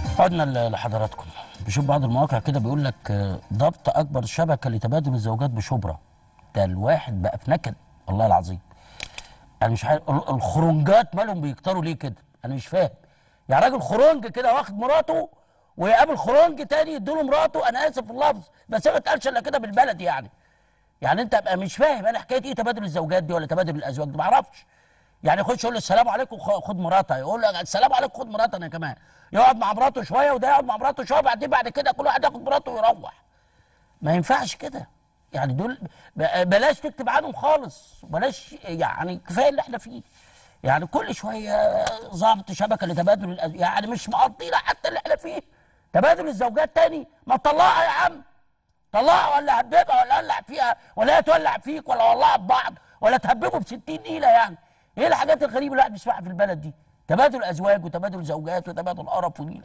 عدنا ل- لحضراتكم بشوف بعض المواقع كده بيقول لك آه، ضبط اكبر شبكه لتبادل الزوجات بشبرا ده الواحد بقى في نكد والله العظيم انا مش عارف ال- الخرنجات مالهم بيكتروا ليه كده انا مش فاهم يا راجل خرنج كده واخد مراته ويقابل خرنج تاني يديله مراته انا اسف في اللفظ بس ما اتقالش الا كده بالبلد يعني يعني انت ابقى مش فاهم انا حكايه ايه تبادل الزوجات دي ولا تبادل الازواج دي ما اعرفش يعني يخش يقول له السلام عليكم خ- خد مراتها يقول له السلام عليكم خد مراتي انا كمان يقعد مع مراته شويه وده يقعد مع مراته شويه بعدين بعد كده كل واحد ياخد مراته ويروح ما ينفعش كده يعني دول ب- بلاش تكتب عنهم خالص بلاش يعني كفايه اللي احنا فيه يعني كل شويه ضابط شبكه لتبادل الأز... يعني مش مقضينا حتى اللي احنا فيه تبادل الزوجات تاني ما تطلعها يا عم طلعها ولا هببها ولا ولع فيها ولا هي تولع فيك ولا ولعها ببعض ولا تهببوا ب 60 نيله يعني ايه الحاجات الغريبه اللي الواحد بيسمعها في البلد دي تبادل ازواج وتبادل زوجات وتبادل قرف ونيله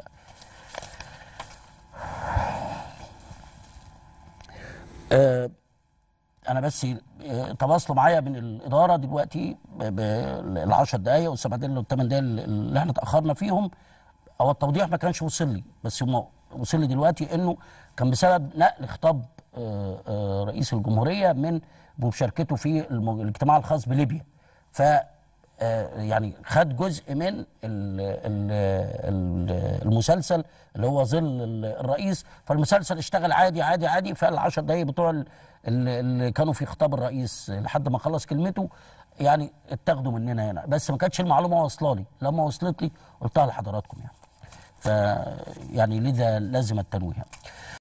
آه انا بس آه، تواصلوا معايا من الاداره دلوقتي ال 10 دقائق والسبع دقائق والثمان دقائق اللي احنا اتاخرنا فيهم هو التوضيح ما كانش وصل لي بس هم وصل لي دلوقتي انه كان بسبب نقل خطاب آه، آه، رئيس الجمهوريه من بمشاركته في الم- الاجتماع الخاص بليبيا ف آه، يعني خد جزء من ال- ال- ال- المسلسل اللي هو ظل ال- الرئيس فالمسلسل اشتغل عادي عادي عادي فالعشر دقايق بتوع ال- ال- اللي كانوا في خطاب الرئيس لحد ما خلص كلمته يعني اتاخدوا مننا هنا بس ما كانتش المعلومه واصله لي لما وصلت لي قلتها لحضراتكم يعني ف يعني لذا لازم التنويه